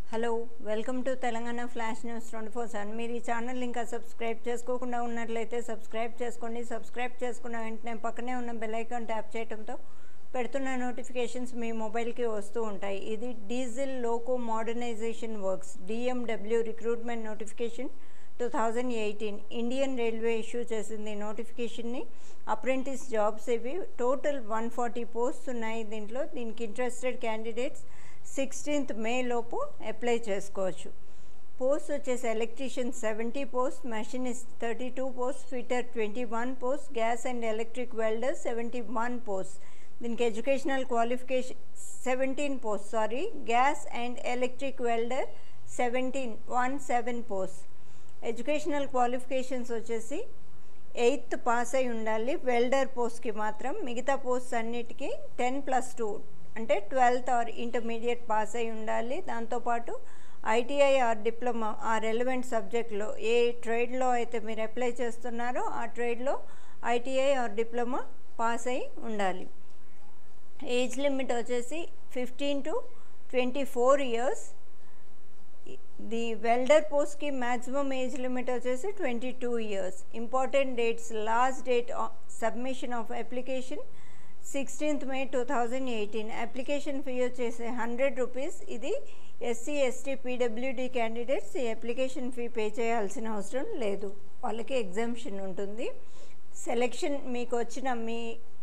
hello welcome to Telangana flash news twenty four seven మీరు ఈ channel ఇంకా సబ్స్క్రైబ్ చేసుకోకుండా ఉన్నట్లయితే సబ్స్క్రైబ్ చేసుకోండి సబ్స్క్రైబ్ చేసుకున్న వెంటనే పక్కనే ఉన్న బెల్ ఐకాన్ ట్యాప్ చేయడంతో పెడుతున్న నోటిఫికేషన్స్ మీ మొబైల్కి వస్తూ ఉంటాయి ఇది diesel loco modernisation works DMW recruitment notification two thousand eighteen Indian railway issue చేసింది నోటిఫికేషన్ని అప్రెంటిస్ జాబ్స్ ఇవి టోటల్ వన్ ఫార్టీ పోస్ట్స్ ఉన్నాయి దీంట్లో దీనికి ఇంట్రెస్టెడ్ క్యాండిడేట్స్ సిక్స్టీన్త్ మే లోపు అప్లై చేసుకోవచ్చు పోస్ట్ వచ్చేసి electrician seventy post machinist thirty two post fitter twenty one post gas and electric welder seventy one post దీనికి educational qualification seventeen post sorry gas and electric welder seventeen one seven post educational qualifications వచ్చేసి eighth pass అయి ఉండాలి వెల్డర్ పోస్ట్కి మాత్రం మిగతా post అన్నిటికీ ten plus two అంటే ట్వెల్త్ ఆర్ ఇంటర్మీడియట్ పాస్ అయి ఉండాలి దాంతోపాటు ఐటీఐ ఆర్ డిప్లొమా ఆ రెలవెంట్ సబ్జెక్ట్లో ఏ ట్రేడ్లో అయితే మీరు అప్లై చేస్తున్నారో ఆ ట్రేడ్లో ఐటీఐ ఆర్ డిప్లొమా పాస్ అయి ఉండాలి ఏజ్ లిమిట్ వచ్చేసి fifteen to twenty four years the welder పోస్ట్కి మ్యాక్సిమం ఏజ్ లిమిట్ వచ్చేసి twenty two years important dates last date submission of application sixteenth May two thousand eighteen application fee వచ్చేసి hundred rupees ఇది SC ST PWD candidates ఈ application fee pay చేయాల్సిన అవసరం లేదు వాళ్ళకి exemption ఉంటుంది సెలెక్షన్ మీకు వచ్చిన మీ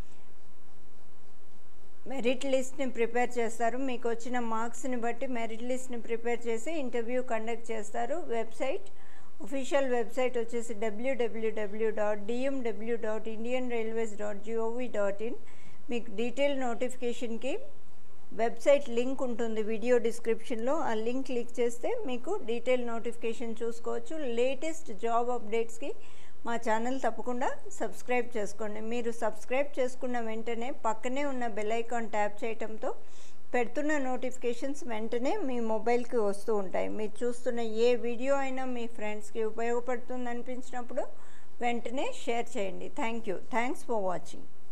మెరిట్ లిస్ట్ని ప్రిపేర్ చేస్తారు మీకు వచ్చిన మార్క్స్ని బట్టి మెరిట్ లిస్ట్ని ప్రిపేర్ చేసి ఇంటర్వ్యూ కండక్ట్ చేస్తారు వెబ్సైట్ ఒఫీషియల్ వెబ్సైట్ వచ్చేసి WWW dot DMW dot Indian railways dot gov dot in మీకు డీటెయిల్ నోటిఫికేషన్కి వెబ్సైట్ లింక్ ఉంటుంది వీడియో డిస్క్రిప్షన్లో ఆ లింక్ క్లిక్ చేస్తే మీకు డీటెయిల్ నోటిఫికేషన్ చూసుకోవచ్చు లేటెస్ట్ జాబ్ అప్డేట్స్కి మా ఛానల్ తప్పకుండా సబ్స్క్రైబ్ చేసుకోండి మీరు సబ్స్క్రైబ్ చేసుకున్న వెంటనే పక్కనే ఉన్న బెల్ ఐకాన్ ట్యాప్ చేయడంతో పెడుతున్న నోటిఫికేషన్స్ వెంటనే మీ మొబైల్కి వస్తూ ఉంటాయి మీరు చూస్తున్న ఏ వీడియో అయినా మీ ఫ్రెండ్స్కి ఉపయోగపడుతుంది అనిపించినప్పుడు వెంటనే షేర్ చేయండి thank you thanks for watching